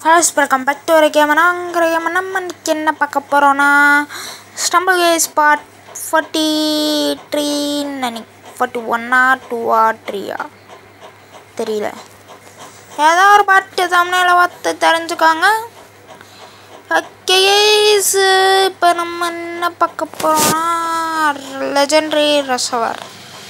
hello welcome back to ஒரு game நாங்கிற game நம்ம இன்னைக்கு என்ன பார்க்க போகிறோன்னா ஸ்டம்பிள் கேஸ் பார்ட் ஃபார்ட்டி த்ரீன்னு நினை ஃபார்ட்டி ஒன்னா டூவா த்ரீயா தெரியல ஏதோ ஒரு பாட்டு தமிழில் பார்த்து தெரிஞ்சுக்காங்க ஓகே இப்போ நம்ம என்ன பார்க்க போகிறோம்னா லெஜெண்டரி ரெசவர்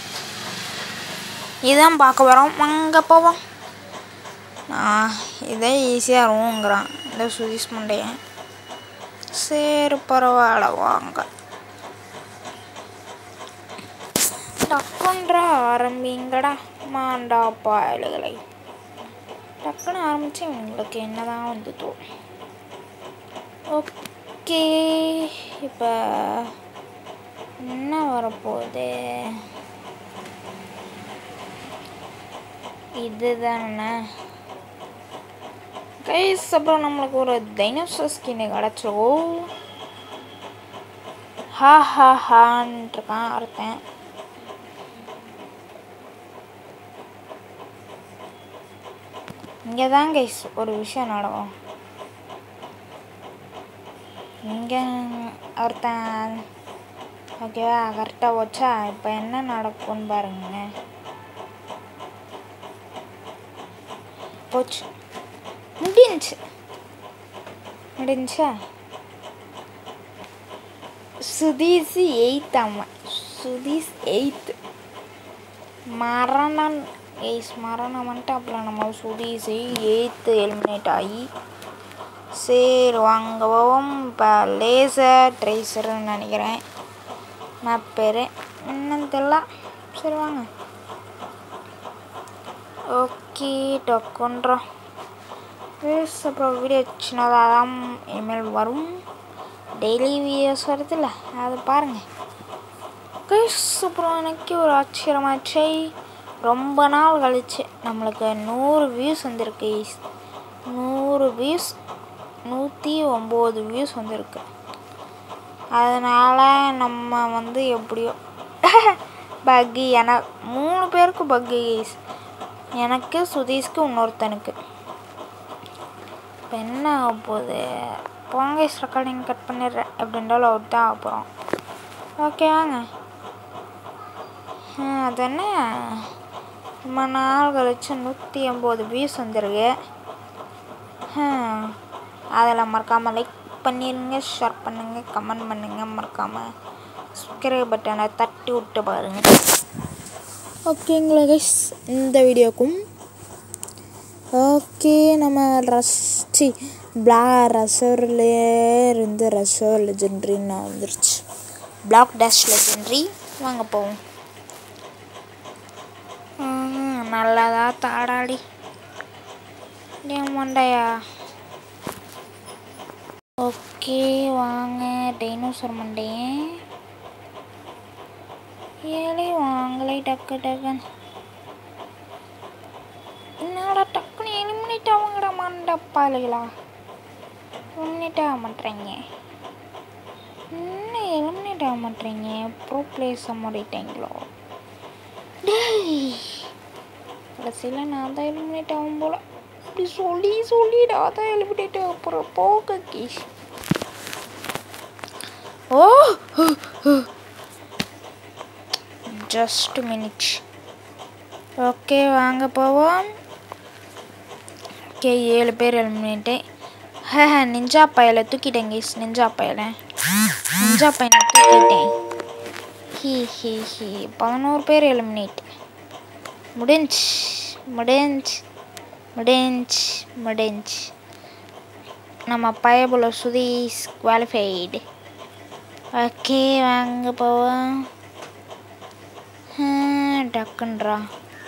இதுதான் பார்க்க போகிறோம் அங்கே போவோம் நான் இதே ஈஸியாக இருக்குங்கிறான் இந்த சுதீஷ் மண்டையன் சரி பரவாயில்ல வாங்க டக்குன்ற ஆரம்பிங்கடா மாண்டா பாயல்களை டக்குன்னு ஆரம்பிச்சு உங்களுக்கு என்னதான் வந்து தோணும் ஓகே இப்போ என்ன வரப்போகுது இதுதானே கைஸ் அப்புறம் நம்மளுக்கு ஒரு டைனோசர் ஸ்கின் கிடச்சிரும் ஹா ஹா ஹான்ட்டு இருக்கான் ஒருத்தன் இங்கே தான் கைஸ் ஒரு விஷயம் நடக்கும் இங்கே ஒருத்தன் ஓகேவா கரெக்டாக வச்சா இப்போ என்ன நடக்கும்னு பாருங்க போச்சு முடிஞ்சுச்சு முடிஞ்சா சுதீஸ் எயித் ஆமாம் சுதீஸ் எயித்து மரணம் எய்ஸ் மரணம் வந்துட்டு அப்புறம் நம்ம சுதீஸ் எயித்து எலிமினேட் ஆகி சரி வாங்க போவோம் இப்போ லேசர் ட்ரேசர்னு நினைக்கிறேன் நான் பேர் என்னன்னு தெரியல சரி வாங்க ஓகே டொக்குன்றோம் ப்ளீஸ் அப்புறம் வீடியோ சின்னதாக தான் இனிமேல் வரும் டெய்லி வீடியோஸ் வருதுல்ல அதை பாருங்கள் கைஸ் அப்புறம் எனக்கு ஒரு ஆச்சரியமாச்சு ரொம்ப நாள் கழிச்சு நம்மளுக்கு நூறு வியூஸ் வந்திருக்கு நூறு வியூஸ் நூற்றி ஒம்பது வியூஸ் வந்திருக்கு அதனால் நம்ம வந்து எப்படியோ பக்கு என மூணு பேருக்கு பக்கு எனக்கு சுதீஷ்க்கு இன்னொருத்தனுக்கு இப்போ என்ன ஆக போகுது போங்கேஸ் ரெக்கார்டிங் கட் பண்ணிடுறேன் எப்படின்றாலும் அவுட் தான் அப்புறம் ஓகே வாங்க அது என்ன ரொம்ப நாள் கழிச்சு நூற்றி எண்பது வியூஸ் வந்துருக்கு அதில் மறக்காமல் லைக் பண்ணிடுங்க ஷேர் பண்ணுங்கள் கமெண்ட் பண்ணுங்கள் மறக்காமல் சப்ஸ்கிரைப் பட்டனை தட்டி விட்டு பாருங்கள் ஓகேங்களா கைஸ் இந்த வீடியோக்கும் ஓகே நம்ம ரசி பிளா ரசோர்லே இருந்து ரசோ லெஜெண்ட்ரின்னு வந்துருச்சு பிளாக் டேஷ் லெஜெண்ட்ரி வாங்க போவோம் நல்லதா தாடாடி மண்டையா ஓகே வாங்க டைனோசர் மண்டையன் ஏழை வாங்கலை டக்கு டக்குன்னு என்னடா டக்குன்னு எலிமினேட் ஆகுங்கடா மண்டப்பாளுகளா எலிமினேட் ஆக மாட்டேறீங்க என்ன எலிமினேட் ஆக மாட்டேறீங்க ப்ரோ பிளேஸை மாறிட்டீங்களோ கடைசியில் நான் தான் எலிமினேட் ஆகும் போல அப்படி சொல்லி சொல்லி நான் தான் எலிமினேட் ஆக போகிறேன் போக கீஷ் ஓ ஜஸ்ட் மினிட்ஸ் ஓகே வாங்க போவோம் ஓகே ஏழு பேர் எலிமினேட்டு ஹே நிஞ்சா பயலை தூக்கிட்டேன் கேஸ் நிஞ்சா பயலை நிஞ்சா பையனை தூக்கிட்டேன் ஹி ஹி ஹி பதினோரு பேர் எலிமினேட் முடிஞ்சு முடிஞ்சு முடிஞ்சு முடிஞ்சு நம்ம பயபுல சுதீஸ் குவாலிஃபைடு ஓகே வாங்க போவோம் டக்குன்றா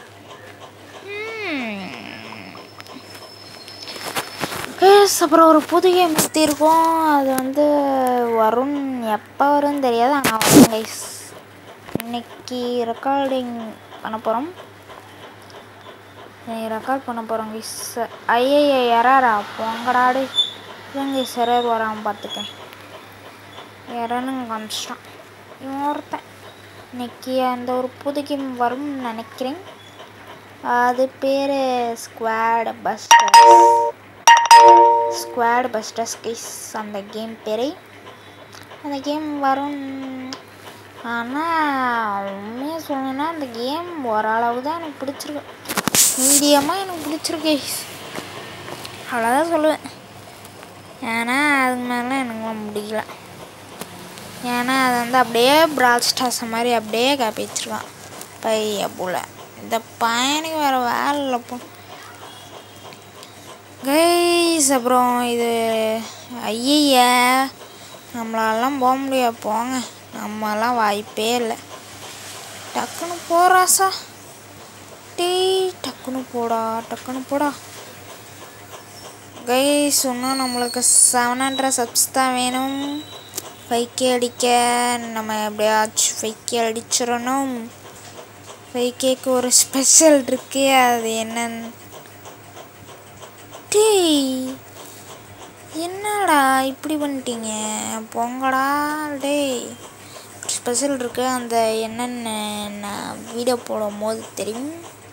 கேஸ் அப்புறம் ஒரு புது கேம் இருக்கோம் அது வந்து வரும் எப்போ வரும்னு தெரியாது ஆனால் வரும் கைஸ் இன்னைக்கு ரெக்கார்டிங் பண்ண போகிறோம் ரெக்கார்ட் பண்ண போகிறோம் கைஸ் ஐய எறாரா பொங்கடாடு இவங்க சிறர் வராமல் பார்த்துக்கேன் எறன்னு காமிச்சிட்டான் இவன் ஒருத்தன் இன்னைக்கு அந்த ஒரு புது கேம் வரும்னு நினைக்கிறேன் அது பேர் Squad Busters Squad Busters guys அந்த கேம் பேரை அந்த கேம் வரும் ஆனால் உண்மையாக சொல்லணும்னா அந்த கேம் ஓரளவு தான் எனக்கு பிடிச்சிருக்கு மீடியமாக எனக்கு பிடிச்சிருக்கு அவ்வளோதான் சொல்லுவேன் ஏன்னா அதுக்கு மேலே எனக்கு முடியல ஏன்னா அது வந்து அப்படியே பிரால் ஸ்டார்ஸ் மாதிரி அப்படியே காப்பி வச்சிருக்கான் பைய போல இந்த பையனுக்கு வேறு வேலை இல்லை போ கைஸ் அப்புறம் இது ஐய நம்மளாலாம் போக முடியாது போங்க நம்மலாம் வாய்ப்பே இல்லை டக்குன்னு போறாசா டேய் டக்குன்னு போடா டக்குன்னு போடா கைஸ் இன்னும் நம்மளுக்கு செவன் ஹண்ட்ரட் சப்ஸ் தான் வேணும் ஃபைக்கே அடிக்க நம்ம எப்படியாச்சும் ஃபைக்கே அடிச்சிடணும் ஃபைக்கேக்கு ஒரு ஸ்பெஷல் இருக்கு அது என்னன்னு டேய் என்னடா இப்படி பண்ணிட்டீங்க போங்கடா டேய் ஸ்பெஷல் இருக்கு அந்த என்னென்னு நான் வீடியோ போடும் போது தெரியும்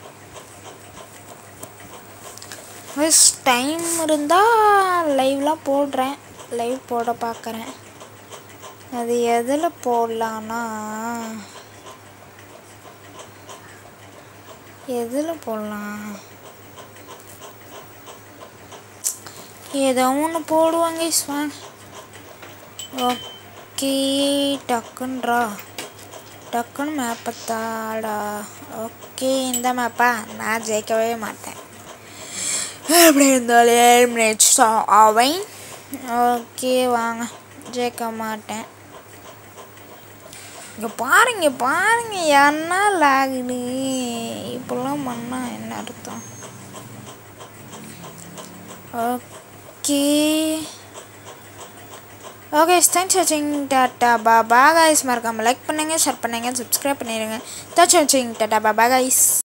டைம் இருந்தால் லைவ்லாம் போடுறேன் லைவ் போட பார்க்குறேன் அது எதில் போடலான்னா எதில் போடலாம் ஏதோ ஒன்று போடுவாங்க வாங்க ஓகே டக்குன்றா டக்குன்னு மேப்பை தாடா ஓகே இந்த மேப்பா நான் ஜெயிக்கவே மாட்டேன் எப்படி இருந்தாலும் எலிமினேட் ஆவேன் ஓகே வாங்க ஜெயிக்க மாட்டேன் இங்கே பாருங்க பாருங்க யாருன்னா லாகுது இப்படிலாம் பண்ணா என்ன அர்த்தம் ஓகே ஓகே தேங்க்ஸ் வாட்சிங் டாட்டா பாபா கைஸ் மறக்காமல் லைக் பண்ணுங்கள் ஷேர் பண்ணுங்கள் சப்ஸ்கிரைப் பண்ணிடுங்க தேங்க்ஸ் வாட்சிங் டாட்டா பாபா கைஸ்